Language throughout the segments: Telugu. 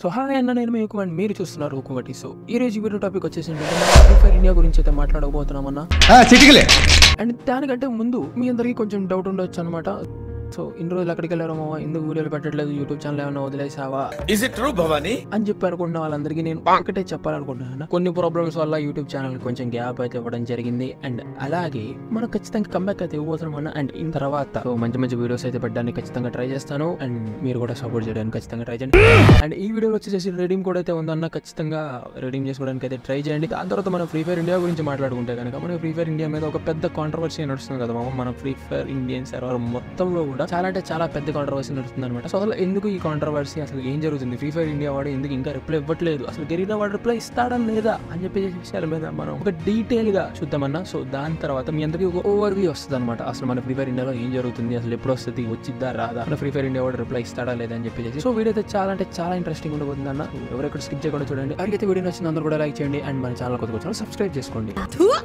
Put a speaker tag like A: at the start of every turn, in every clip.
A: సో హాయ్ అన్న నేను మీకు అండ్ మీరు చూస్తున్నారు ఒకటి సో ఈ రోజు వీడియో టాపిక్ వచ్చేసి ఏంటంటే మనం ఫ్రీ ఫైర్ ఇండియా గురించి అయితే మాట్లాడబోతున్నాం అన్న
B: చిటికలే
A: అండ్ దానికంటే ముందు మీ అందరికీ కొంచెం డౌట్ ఉండొచ్చు అనమాట సో ఇన్ని రోజులు అక్కడికి వెళ్ళారో మామ ఎందుకు వీడియోలు పెట్టట్లేదు యూట్యూబ్ ఛానల్ ఏమైనా వదిలేసావా
B: ఇస్ ఇట్ ట్రూ భవానీ
A: అని చెప్పి అనుకున్న వాళ్ళందరికీ నేను ఒకటే చెప్పాలనుకుంటున్నాను కొన్ని ప్రాబ్లమ్స్ వల్ల యూట్యూబ్ ఛానల్ కొంచెం గ్యాప్ అయితే ఇవ్వడం జరిగింది అండ్ అలాగే మనం ఖచ్చితంగా కంబ్యాక్ అయితే ఇవ్వబోతున్నాం అన్న అండ్ ఇన్ తర్వాత సో మంచి మంచి వీడియోస్ అయితే పెట్టడానికి ఖచ్చితంగా ట్రై చేస్తాను అండ్ మీరు కూడా సపోర్ట్ చేయడానికి ఖచ్చితంగా ట్రై చేయండి అండ్ ఈ వీడియోలో వచ్చేసి రెడీమ్ కూడా అయితే ఉందన్న ఖచ్చితంగా రెడీమ్ చేసుకోవడానికి అయితే ట్రై చేయండి దాని తర్వాత మనం ఫ్రీ ఫైర్ ఇండియా గురించి మాట్లాడుకుంటే కనుక మన ఫ్రీ ఫైర్ ఇండియా మీద ఒక పెద్ద కాంట్రవర్సీ నడుస్తుంది కదా మామ మన ఫ్రీ ఫైర్ ఇండియన్ సర్వర్ మొత్తంలో కూడా చాలా అంటే చాలా పెద్ద కాంట్రవర్సీ నడుస్తుంది అనమాట సో అసలు ఎందుకు ఈ కాంట్రవర్సీ అసలు ఏం జరుగుతుంది ఫ్రీ ఫైర్ ఇండియా వాడు ఎందుకు ఇంకా రిప్లై ఇవ్వట్లేదు అసలు గెరీనా వాడు రిప్లై ఇస్తాడా లేదా అని చెప్పేసి విషయాల మీద మనం ఒక డీటెయిల్ గా చూద్దామన్నా సో దాని తర్వాత మీ అందరికీ ఒక ఓవర్ వ్యూ వస్తుంది అనమాట అసలు మన ఫ్రీ ఫైర్ ఇండియాలో ఏం జరుగుతుంది అసలు ఎప్పుడు వస్తుంది వచ్చిద్దా రాదా మన ఫ్రీ ఫైర్ ఇండియా వాడు రిప్లై ఇస్తాడా లేదా అని చెప్పేసి సో వీడియో అయితే చాలా అంటే చాలా ఇంట్రెస్టింగ్ ఉండబోతుంది అన్న ఎవరెక్కడ స్కిప్ చేయకుండా చూడండి అడిగితే వీడియో నచ్చింది అందరూ కూడా లైక్ చేయండి అండ్ మన ఛానల్ కొత్త వచ్చిన సబ్స్క్రైబ్ చేసుకోండి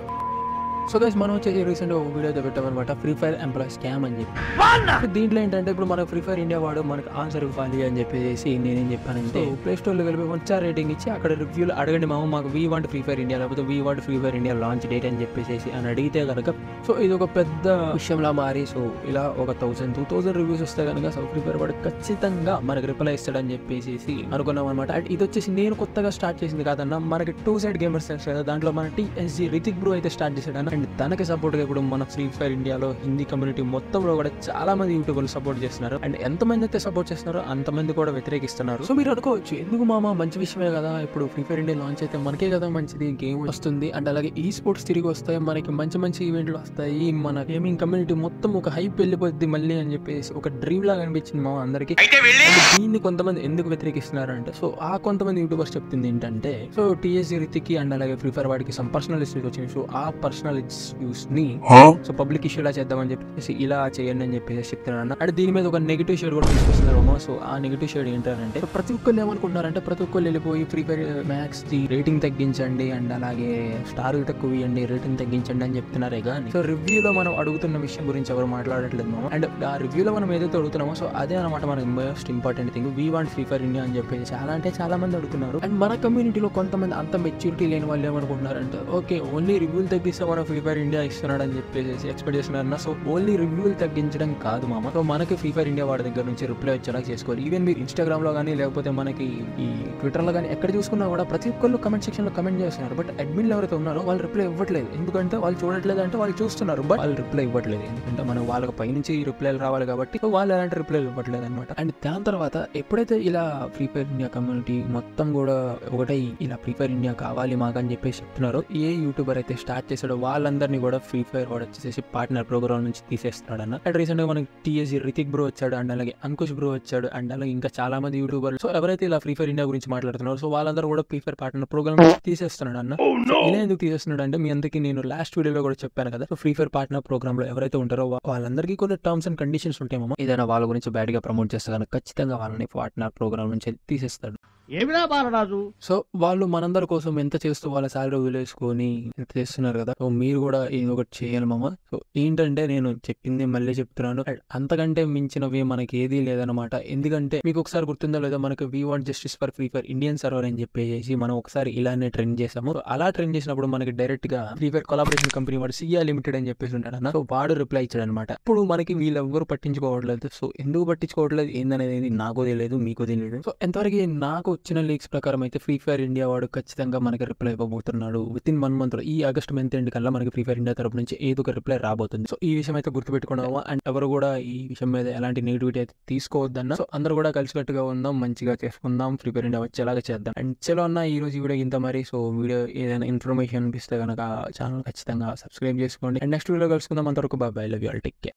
A: సో గైస్ మనం వచ్చేసి రీసెంట్ ఒక వీడియో అయితే పెట్టామన్నమాట ఫ్రీ ఫైర్ ఎంప్లాయ్ స్కామ్ అని చెప్పి ఇప్పుడు దీంట్లో ఏంటంటే ఇప్పుడు మన ఫ్రీ ఫైర్ ఇండియా వాడు మనకు ఆన్సర్ ఇవ్వాలి అని చెప్పేసి నేనేం చెప్పానంటే ప్లే స్టోర్లో వెళ్ళి వన్ స్టార్ రేటింగ్ ఇచ్చి అక్కడ రివ్యూలు అడగండి మామ మాకు we want free fire India లేకపోతే we want free fire India launch date అని చెప్పేసి అని అడిగితే కనుక సో ఇది ఒక పెద్ద విషయంలా మారి సో ఇలా ఒక థౌసండ్ టూ థౌసండ్ రివ్యూస్ వస్తే కనుక సో ఫ్రీ ఫైర్ వాడు ఖచ్చితంగా మనకు రిప్లై ఇస్తాడని చెప్పేసి అనుకున్నాం అనమాట అండ్ ఇది వచ్చేసి నేను కొత్తగా స్టార్ట్ చేసింది కాదన్న మనకి టూ సైడ్ గేమర్స్ కదా దాంట్లో మన టీఎస్జీ రితిక్ బ్రో అయితే స్టార్ట్ చేశాడు అన్న అండ్ తనకి సపోర్ట్ గా ఇప్పుడు మన ఫ్రీ ఫైర్ ఇండియాలో హిందీ కమ్యూనిటీ మొత్తంలో కూడా చాలా మంది యూట్యూబర్లు సపోర్ట్ చేస్తున్నారు అండ్ ఎంతమంది అయితే సపోర్ట్ చేస్తున్నారో అంతమంది కూడా వ్యతిరేకిస్తున్నారు సో మీరు అనుకోవచ్చు ఎందుకు మామ మంచి విషయమే కదా ఇప్పుడు ఫ్రీ ఫైర్ ఇండియా లాంచ్ అయితే మనకే కదా మంచిది గేమ్ వస్తుంది అండ్ అలాగే ఈ స్పోర్ట్స్ తిరిగి వస్తాయి మనకి మంచి మంచి ఈవెంట్లు వస్తాయి మన గేమింగ్ కమ్యూనిటీ మొత్తం ఒక హైప్ వెళ్ళిపోద్ది మళ్ళీ అని చెప్పేసి ఒక డ్రీమ్ లాగా అనిపించింది మామ అందరికి అండ్ దీన్ని కొంతమంది ఎందుకు వ్యతిరేకిస్తున్నారు అంటే సో ఆ కొంతమంది యూట్యూబర్స్ చెప్తుంది ఏంటంటే సో టీఎస్సీ రితికి అండ్ అలాగే ఫ్రీ ఫైర్ వాడికి సమ్ పర్సనల్ ఇష్యూస్ వచ్చినాయి సో ఆ పర్సనల్ ఇష్యూస్ ని సో పబ్లిక్ ఇష్యూ ఇలా చేద్దామని చెప్పేసి ఇలా చేయండి అని చెప్పేసి చెప్తున్నాను అండ్ దీని మీద ఒక నెగిటివ్ షేడ్ కూడా తీసుకొస్తున్నారు సో ఆ నెగిటివ్ షేడ్ ఏంటంటే సో ప్రతి ఒక్కరు ఏమనుకుంటున్నారంటే ప్రతి ఒక్కరు వెళ్ళిపోయి free fire max the rating తగ్గించండి అండ్ అలాగే స్టార్ తక్కువ ఇవ్వండి రేటింగ్ తగ్గించండి అని చెప్తున్నారే కానీ సో రివ్యూలో మనం అడుగుతున్న విషయం గురించి ఎవరు మాట్లాడట్లేదు మామ అండ్ ఆ రివ్యూలో మనం ఏదైతే అడుగుతున్నామో సో అదే అనమాట మనకి most important thing we want free fire India అని చెప్పేసి చాలా అంటే చాలా మంది అడుగుతున్నారు అండ్ మన కమ్యూనిటీలో కొంతమంది అంత మెచ్యూరిటీ లేని వాళ్ళు ఏమనుకుంటున్నారంటే ఓకే ఓన్లీ రివ్యూలు తగ్గిస్తే మన ఫ్రీ ఫైర్ ఇండియా ఇస్తున్నాడు అని చెప్పేసి ఎక్స్పెక్ట్ చేస్తున్నారన్న సో ఓన్లీ రివ్యూలు తగ్గించడం కాదు మామ సో మనకి ఫ్రీ ఫైర్ ఇండియా వాడి దగ్గర నుంచి రిప్లై వచ్చేలా చేసుకోవాలి ఈవెన్ మీరు ఇన్స్టాగ్రామ్ లో కానీ లేకపోతే మనకి ఈ ట్విట్టర్ లో కానీ ఎక్కడ చూసుకున్నా కూడా ప్రతి ఒక్కళ్ళు కమెంట్ సెక్షన్ లో కమెంట్ చేస్తున్నారు బట్ అడ్మిన్లు ఎవరైతే ఉన్నారో వాళ్ళు రిప్లై ఇవ్వట్లేదు ఎందుకంటే వాళ్ళు చూడట్లేదు అంటే వాళ్ళు చూస్తున్నారు బట్ వాళ్ళు రిప్లై ఇవ్వట్లేదు ఎందుకంటే మనం వాళ్ళకి పైనుంచి రిప్లైలు రావాలి కాబట్టి సో వాళ్ళు ఎలాంటి రిప్లైలు ఇవ్వట్లేదు అనమాట అండ్ దాని తర్వాత ఎప్పుడైతే ఇలా ఫ్రీ ఫైర్ ఇండియా కమ్యూనిటీ మొత్తం కూడా ఒకటై ఇలా ఫ్రీ ఫైర్ ఇండియా కావాలి మాకు అని చెప్పేసి చెప్తున్నారో ఏ యూట్యూబర్ అయితే స్టార్ట్ చేశాడో వాళ్ళందరినీ కూడా ఫ్రీ ఫైర్ వాడు వచ్చేసి పార్ట్నర్ ప్రోగ్రామ్ నుంచి తీసేస్తున్నాడు అన్న అండ్ రీసెంట్ గా మనకి టీఎస్సీ రితిక్ బ్రో వచ్చాడు అండ్ అలాగే అంకుష్ బ్రో వచ్చాడు అండ్ అలాగే ఇంకా చాలా మంది యూట్యూబర్లు సో ఎవరైతే ఇలా ఫ్రీ ఫైర్ ఇండియా గురించి మాట్లాడుతున్నారో సో వాళ్ళందరూ కూడా ఫ్రీ ఫైర్ పార్ట్నర్ ప్రోగ్రామ్ తీసేస్తున్నాడు అన్న సో ఇలా ఎందుకు తీసేస్తున్నాడు అంటే మీ అందరికీ నేను లాస్ట్ వీడియోలో కూడా చెప్పాను కదా so free fire partner program లో ఎవరైతే ఉంటారో వా- వాళ్ళందరికీ కొన్ని టర్మ్స్ అండ్ కండిషన్స్ ఉంటాయేమో ఏదైనా వాళ్ళ గురించి బ్యాడ్ గా ప్రమోట్ చేస్తే కనుక ఖచ్చితంగా వాళ్ళని పార్ట్నర్ ప్రోగ్రామ్ నుంచి తీసేస్తాడు
C: ఏమిరా బాలరాజు
A: సో వాళ్ళు మనందరి కోసం ఎంత చేస్తూ వాళ్ళ శాలరీ వదిలేసుకొని ఎంత చేస్తున్నారు కదా సో మీరు కూడా ఏదో ఒకటి చేయాలి మామ సో ఏంటంటే నేను చెప్పింది మళ్ళీ చెప్తున్నాను అండ్ అంతకంటే మించినవి మనకి ఏదీ లేదనమాట ఎందుకంటే మీకు ఒకసారి గుర్తుందో లేదో మనకి we want justice for free fire Indian server అని చెప్పేసి మనం ఒకసారి ఇలానే ట్రెండ్ చేసాము సో అలా ట్రెండ్ చేసినప్పుడు మనకి డైరెక్ట్ గా ఫ్రీ ఫైర్ కొలాబరేషన్ కంపెనీ వాడు సియా లిమిటెడ్ అని చెప్పేసి ఉంటాడన్న సో వాడు రిప్లై ఇచ్చాడు అనమాట ఇప్పుడు మనకి వీళ్ళెవ్వరు పట్టించుకోవట్లేదు సో ఎందుకు పట్టించుకోవట్లేదు ఏందనేది నాకు తెలియదు మీకు తెలియదు సో ఎంతవరకు నాకు వచ్చిన లీక్స్ ప్రకారం అయితే ఫ్రీ ఫైర్ ఇండియా వాడు ఖచ్చితంగా మనకి రిప్లై ఇవ్వబోతున్నాడు విత్ ఇన్ వన్ మంత్ లో ఈ ఆగస్ట్ మంత్ ఎండ్ కల్లా మనకి ఫ్రీ ఫైర్ ఇండియా తరపు నుంచి ఏదో ఒక రిప్లై రాబోతుంది సో ఈ విషయం అయితే గుర్తుపెట్టుకున్నాము అండ్ ఎవరు కూడా ఈ విషయం మీద ఎలాంటి నెగిటివిటీ అయితే తీసుకోవద్దన్న సో అందరూ కూడా కలిసికట్టుగా ఉందాం మంచిగా చేసుకుందాం ఫ్రీ ఫైర్ ఇండియా వచ్చేలాగా చేద్దాం అండ్ చలో అన్న ఈ రోజు ఈ వీడియో ఇంత మరి సో వీడియో ఏదైనా ఇన్ఫర్మేషన్ అనిపిస్తే కనుక ఛానల్ ఖచ్చితంగా సబ్స్క్రైబ్ చేసుకోండి అండ్ నెక్స్ట్ వీడియో కలుసుకుందాం అంతవరకు బాబాయ్ love you all take care